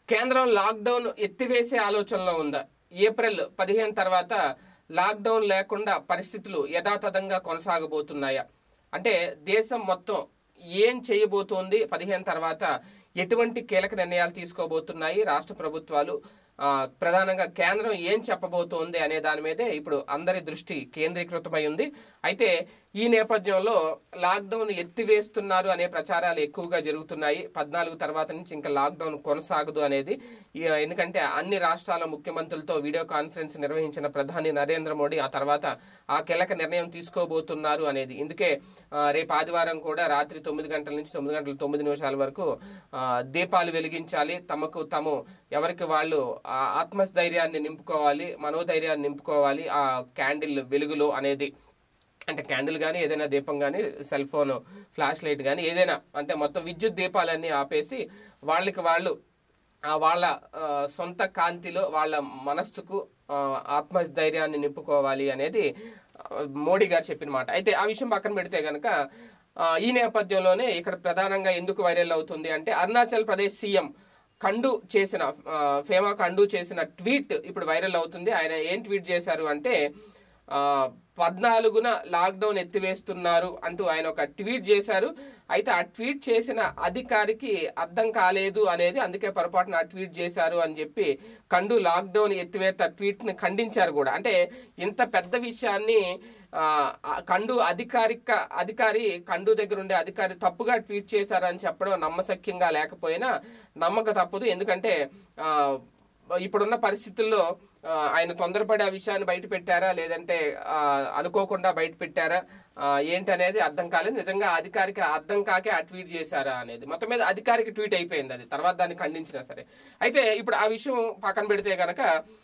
కేంద్రం లాక్డౌన్ ఎత్తివేసే ఆలోచనలో ఉందా ఏప్రిల్ పదిహేను తర్వాత లాక్డౌన్ లేకుండా పరిస్థితులు యథాతథంగా కొనసాగబోతున్నాయా అంటే దేశం మొత్తం ఏం చేయబోతోంది పదిహేను తర్వాత ఎటువంటి కీలక నిర్ణయాలు తీసుకోబోతున్నాయి రాష్ట్ర ప్రభుత్వాలు ఆ, ప్రధానంగా కేంద్రం ఏం చెప్పబోతోంది అనే దాని మీదే ఇప్పుడు అందరి దృష్టి కేంద్రీకృతమై ఉంది అయితే ఈ నేపథ్యంలో లాక్డౌన్ ఎత్తివేస్తున్నారు అనే ప్రచారాలు ఎక్కువగా జరుగుతున్నాయి పద్నాలుగు తర్వాత నుంచి ఇంకా లాక్డౌన్ కొనసాగదు అనేది ఈ, ఎందుకంటే అన్ని రాష్ట్రాల ముఖ్యమంత్రులతో వీడియో కాన్ఫరెన్స్ నిర్వహించిన ప్రధాని నరేంద్ర మోడీ ఆ తర్వాత ఆ కీలక నిర్ణయం తీసుకోబోతున్నారు అనేది ఇందుకే ఆ, రేపు ఆదివారం కూడా రాత్రి తొమ్మిది గంటల నుంచి తొమ్మిది గంటల తొమ్మిది నిమిషాల వరకు ఆ, దీపాలు వెలిగించాలి తమకు తాము ఎవరికి వాళ్ళు ఆ ఆత్మస్థైర్యాన్ని నింపుకోవాలి మనోధైర్యాన్ని నింపుకోవాలి ఆ క్యాండిల్ వెలుగులో అనేది అంటే క్యాండిల్ కానీ ఏదైనా దీపం కానీ సెల్ ఫోన్ ఫ్లాష్ లైట్ కానీ ఏదైనా అంటే మొత్తం విద్యుత్ దీపాలన్నీ ఆపేసి వాళ్ళకి వాళ్ళు ఆ వాళ్ళ ఆ, సొంత కాంతిలో వాళ్ళ మనస్సుకు ఆ, ఆత్మధైర్యాన్ని నింపుకోవాలి అనేది ఆ, మోడీ గారు చెప్పిన మాట అయితే ఆ విషయం పక్కన పెడితే గనక ఆ, ఈ నేపథ్యంలోనే ఇక్కడ ప్రధానంగా ఎందుకు వైరల్ అవుతుంది అంటే అరుణాచల్ ప్రదేశ్ సీఎం కండు చేసిన ఆ, ఫేమా కండు చేసిన ట్వీట్ ఇప్పుడు వైరల్ అవుతుంది ఆయన ఏం ట్వీట్ చేశారు అంటే ఆ, పద్నాలుగున లాక్డౌన్ ఎత్తివేస్తున్నారు అంటూ ఆయన ఒక ట్వీట్ చేశారు అయితే ఆ ట్వీట్ చేసిన అధికారికి అర్థం కాలేదు అనేది అందుకే పొరపాటున ఆ ట్వీట్ చేశారు అని చెప్పి కండు లాక్డౌన్ ఎత్తివేత ట్వీట్ ని ఖండించారు కూడా అంటే ఇంత పెద్ద విషయాన్ని ఆ, ఆ కండు అధికారిక అధికారి కండు దగ్గర ఉండే అధికారి తప్పుగా ట్వీట్ చేశారని చెప్పడం నమ్మశక్యంగా లేకపోయినా నమ్మక తప్పదు ఎందుకంటే ఆ, ఇప్పుడున్న పరిస్థితుల్లో ఆ, ఆయన తొందరపడి ఆ విషయాన్ని బయట పెట్టారా లేదంటే ఆ, అనుకోకుండా బయట పెట్టారా ఆ, ఏంటనేది అర్థం కాలేదు నిజంగా ఆ అధికారికి అర్థం కాకే ఆ ట్వీట్ చేశారా అనేది మొత్తం మీద అధికారికి ట్వీట్ అయిపోయింది అది తర్వాత దాన్ని ఖండించినా సరే అయితే ఇప్పుడు ఆ విషయం పక్కన పెడితే గనక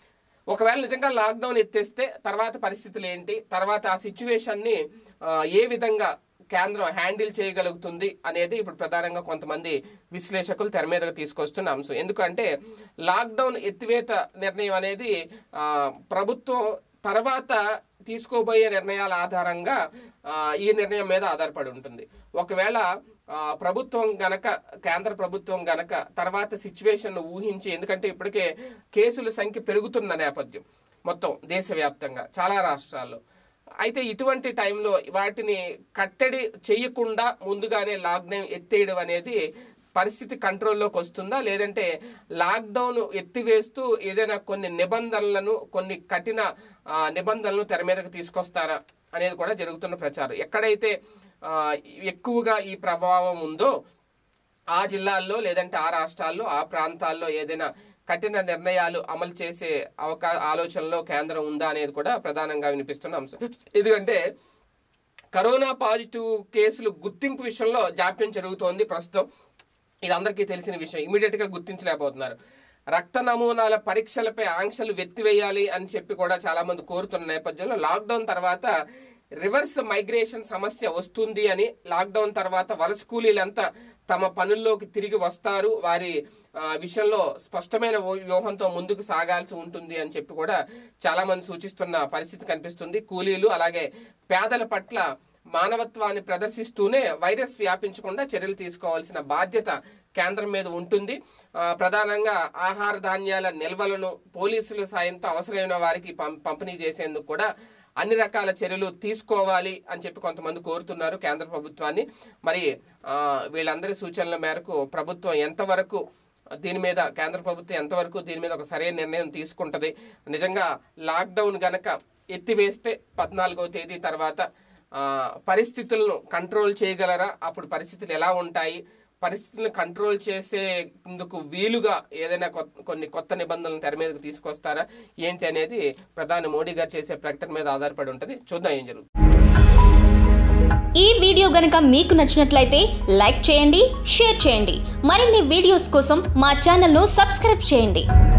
ఒకవేళ నిజంగా లాక్డౌన్ ఎత్తేస్తే తర్వాత పరిస్థితులు ఏంటి తర్వాత ఆ సిచ్యువేషన్ ని ఆ, ఏ విధంగా కేంద్రం హ్యాండిల్ చేయగలుగుతుంది అనేది ఇప్పుడు ప్రధానంగా కొంతమంది విశ్లేషకులు తెర మీదకు తీసుకొస్తున్న అంశం ఎందుకంటే లాక్డౌన్ ఎత్తివేత నిర్ణయం అనేది ఆ, ప్రభుత్వం తర్వాత తీసుకోబోయే నిర్ణయాల ఆధారంగా ఆ, ఈ నిర్ణయం మీద ఆధారపడి ఉంటుంది ఒకవేళ ఆ, ప్రభుత్వం గనక కేంద్ర ప్రభుత్వం గనక తర్వాత సిచ్యువేషన్ ఊహించి ఎందుకంటే ఇప్పటికే కేసుల సంఖ్య పెరుగుతున్న నేపథ్యం మొత్తం దేశవ్యాప్తంగా చాలా రాష్ట్రాల్లో అయితే ఇటువంటి టైంలో వాటిని కట్టడి చేయకుండా ముందుగానే లాక్డౌన్ ఎత్తేయడం అనేది పరిస్థితి కంట్రోల్లోకి వస్తుందా లేదంటే లాక్డౌన్ ఎత్తివేస్తూ ఏదైనా కొన్ని నిబంధనలను కొన్ని కఠిన ఆ, నిబంధనలను తెర మీదకి తీసుకొస్తారా అనేది కూడా జరుగుతున్న ప్రచారం ఎక్కడైతే ఆ, ఎక్కువగా ఈ ప్రభావం ఉందో ఆ జిల్లాల్లో లేదంటే ఆ రాష్ట్రాల్లో ఆ ప్రాంతాల్లో ఏదైనా కఠిన నిర్ణయాలు అమలు చేసే అవకా ఆలోచనలో కేంద్రం ఉందా అనేది కూడా ప్రధానంగా వినిపిస్తున్న అంశం ఎందుకంటే కరోనా పాజిటివ్ కేసులు గుర్తింపు విషయంలో జాప్యం జరుగుతోంది ప్రస్తుతం ఇది అందరికీ తెలిసిన విషయం ఇమీడియట్ గా గుర్తించలేకపోతున్నారు రక్త నమూనాల పరీక్షలపై ఆంక్షలు వెత్తివేయాలి అని చెప్పి కూడా చాలా మంది కోరుతున్న నేపథ్యంలో లాక్డౌన్ తర్వాత రివర్స్ మైగ్రేషన్ సమస్య వస్తుంది అని లాక్డౌన్ తర్వాత వలస కూలీలంతా తమ పనుల్లోకి తిరిగి వస్తారు వారి ఆ, విషయంలో స్పష్టమైన ఓ- వ్యూహంతో ముందుకు సాగాల్సి ఉంటుంది అని చెప్పి కూడా చాలా మంది సూచిస్తున్న పరిస్థితి కనిపిస్తుంది కూలీలు అలాగే పేదల పట్ల మానవత్వాన్ని ప్రదర్శిస్తూనే వైరస్ వ్యాపించకుండా చర్యలు తీసుకోవాల్సిన బాధ్యత కేంద్రం మీద ఉంటుంది ఆ, ప్రధానంగా ఆహార ధాన్యాల నిల్వలను పోలీసుల సాయంతో అవసరమైన వారికి పం- పంపిణీ చేసేందుకు కూడా అన్ని రకాల చర్యలు తీసుకోవాలి అని చెప్పి కొంతమంది కోరుతున్నారు కేంద్ర ప్రభుత్వాన్ని మరి ఆ, వీళ్ళందరి సూచనల మేరకు ప్రభుత్వం ఎంతవరకు దీని మీద కేంద్ర ప్రభుత్వం ఎంతవరకు దీని మీద ఒక సరైన నిర్ణయం తీసుకుంటది నిజంగా లాక్డౌన్ గనక ఎత్తివేస్తే పద్నాలుగవ తేదీ తర్వాత ఆ, పరిస్థితులను కంట్రోల్ చేయగలరా అప్పుడు పరిస్థితులు ఎలా ఉంటాయి పరిస్థితులను కంట్రోల్ చేసేందుకు వీలుగా ఏదైనా కొత్త- కొన్ని కొత్త నిబంధనలను తెర మీదకు తీసుకొస్తారా ఏంటి అనేది ప్రధాని మోడీ గారు చేసే ప్రకటన మీద ఆధారపడి ఉంటుంది చూద్దాం ఏం జరుగుతుంది ఈ వీడియో గనుక మీకు నచ్చినట్లయితే లైక్ చేయండి షేర్ చేయండి మరిన్ని వీడియోస్ కోసం మా ఛానల్ను సబ్స్క్రైబ్ చేయండి